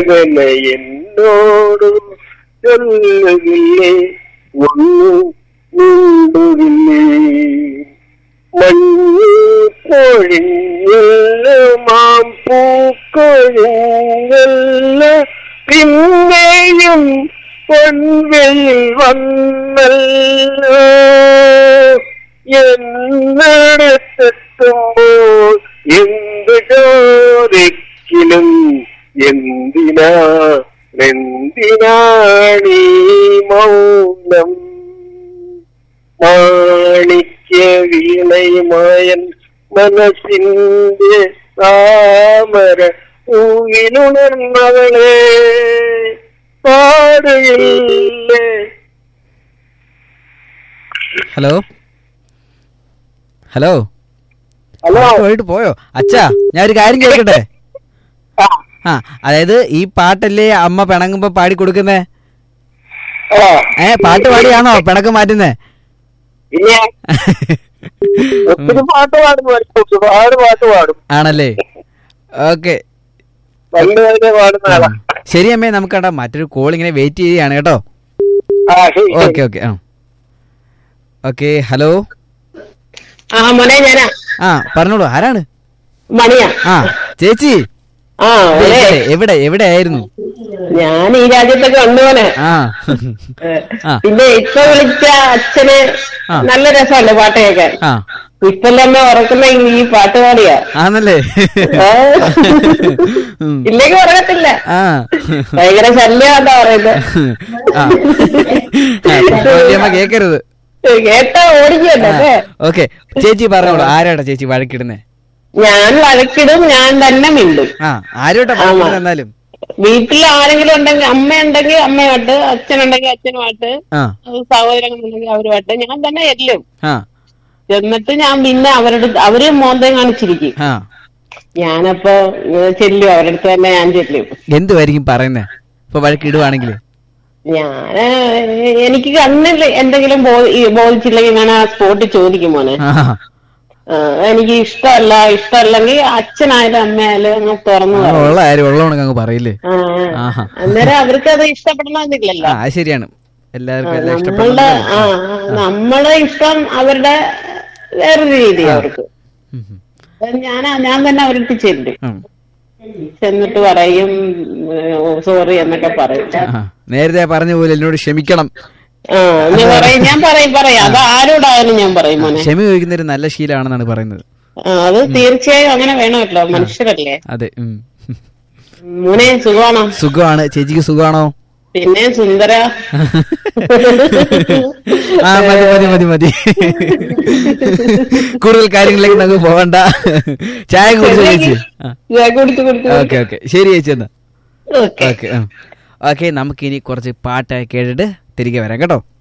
വേദന എന്നോട് ചൊല്ലുകില്ലേ ഒന്നു നീണ്ടുകില്ലേ മഞ്ഞ് പൊഴിഞ്ഞല്ല മാം പൂക്കൊഴിഞ്ഞല്ല പിന്നെയും പൊൻവെയിൽ വന്നല്ലോ എന്നിടത്തെത്തുമ്പോൾ എന്ത് ചോദിക്കലും എന്തിനാ എന്തിനാണീ മൗനം മാണിക്യ വീണയുമായൻ മനസ്സിന്റെ താമര പൂവിലുണർന്നവളെ പാടുകയില്ലേ ഹലോ ഹലോ ഹലോ പോയിട്ട് പോയോ അച്ഛാ ഞാൻ ഒരു കാര്യം കേൾക്കട്ടെ ആ, ആ അതായത് ഈ പാട്ടല്ലേ അമ്മ പിണങ്ങുമ്പോ പാടി കൊടുക്കുന്നേ ആ, ഏ പാട്ട് പാടിയാണോ പിണക്ക് മാറ്റുന്നേ പിന്നെ ഒത്തിരി പാട്ട് പാടും ഒരുപാട് പാട്ട് പാടും ആണല്ലേ ഓക്കെ പണ്ട് വരെ പാടുന്ന ആളാ ശരി അമ്മേ നമുക്ക് കേട്ടോ മറ്റൊരു കോൾ ഇങ്ങനെ വെയിറ്റ് ചെയ്യുകയാണ് കേട്ടോ ആ ശരി ശരി. ഓക്കെ ഓക്കെ ആ ഓക്കെ ഹലോ ആ മോനെ ഞാനാ ആ പറഞ്ഞോളൂ ആരാണ് മണിയാ ആ ചേച്ചി ആ മോനെ എവിടെ എവിടെ എവിടെ ആയിരുന്നു ഞാൻ ഈ രാജ്യത്തൊക്കെ ഉണ്ട് മോനെ ആ ഏ, ആ. പിന്നെ ഇപ്പൊ വിളിച്ച അച്ഛന് ആ. നല്ല രസമല്ലേ പാട്ട് കേൾക്കാൻ ആ ഇപ്പല്ലേ ഉറക്കുന്ന ഈ പാട്ട് പാടിയാ ആന്നല്ലേ ഏ? ഉം. ഇല്ലെങ്കിൽ ഉറങ്ങത്തില്ല ആ ഭയങ്കര ശല്യമാണ്ടാ പറയുന്നത് ആ ആ, വല്യമ്മ കേക്കരുത് കേട്ടാ ഓടിക്കല്ലേ ഓക്കെ ചേച്ചി പറഞ്ഞോളൂ ആരാടാ ചേച്ചി വഴക്കിടുന്നേ ഞാൻ വഴക്കിടും ഞാൻ തന്നെ മിണ്ടും ആ ആരോട്ടാ വഴക്കിടുന്നത് എന്നാലും വീട്ടിൽ ആരെങ്കിലും ഉണ്ടെങ്കിൽ അമ്മ ഉണ്ടെങ്കിൽ അമ്മയുമായിട്ട് അച്ഛനുണ്ടെങ്കിൽ അച്ഛനുമായിട്ട് ആ സഹോദരങ്ങളുണ്ടെങ്കിൽ അവരുമായിട്ട് ഞാൻ തന്നെ എല്ലും ആ എന്നിട്ട് ഞാൻ പിന്നെ അവരുടെ അവര് മോന്തയും കാണിച്ചിരിക്കും ആ ഞാനപ്പോ ഏഹ്, ചെല്ലും അവരുടെ അടുത്ത് തന്നെ ഞാൻ ചെല്ലും എന്തുവായിരിക്കും പറയുന്നേ ഇപ്പൊ വഴക്കിടുവാണെങ്കിൽ ഞാൻ എനിക്ക് കണ്ണിൽ എന്തെങ്കിലും ബോ- ഈ ബോധിച്ചില്ലെങ്കിൽ ഞാൻ ആ സ്പോട്ടിൽ ചോദിക്കും മോനെ ആ ആ, എനിക്ക് ഇഷ്ടമല്ല ഇഷ്ടമല്ലെങ്കിൽ അച്ഛനായാലും അമ്മയായാലും അങ്ങ് തുറന്നു ആ, പറയും ഉള്ള കാര്യം ഉള്ളവണക്ക് അങ്ങ് പറയില്ലേ ആ, ആ. ആഹാ. അന്നേരം അവർക്ക് അത് ഇഷ്ടപ്പെടണമെന്നില്ലല്ലോ ആ അത് ശരിയാണ് എല്ലാവർക്കും എല്ലാം നമ്മളുടെ ആ ആ, നമ്മളെ ഇഷ്ടം അവരുടെ വേറൊരു രീതി അവർക്ക് ഇഷ്ടപ്പെടും അത് ഞാൻ ഞാൻ തന്നെ അവരുടെ ചെല്ലും ചെന്നിട്ട് പറയും സോറി എന്നൊക്കെ പറയും നേരത്തെ പറഞ്ഞ പോലെ എന്നോട് ക്ഷമിക്കണം ആ എന്ന് പറയും ഞാൻ പറയും പറയും അത് ആരോടായാലും ഞാൻ പറയും മോനെ ക്ഷമ ചോദിക്കുന്ന ഒരു നല്ല ശീലമാണെന്നാണ് പറയുന്നത് ആ, അത് തീർച്ചയായും അങ്ങനെ വേണമല്ലോ മനുഷ്യരല്ലേ അതെ ഉം. മോനെ സുഖമാണോ സുഖമാണ് ചേച്ചിക്ക് സുഖമാണോ പിന്നെ സുന്ദര ആ മതി മതി മതി മതി കൂടുതൽ കാര്യങ്ങളിലേക്ക് നമുക്ക് പോകണ്ട ചായ കുടിച്ചു ചേച്ചി ഞാൻ കുടിച്ചു കുടിച്ചു ഓക്കെ ഓക്കെ ശരി ചേച്ചി എന്നാ ഓക്കെ ഓക്കെ ഓക്കെ നമുക്കിനി കുറച്ച് പാട്ട് കേട്ടിട്ട് തിരികെ വരാം കേട്ടോ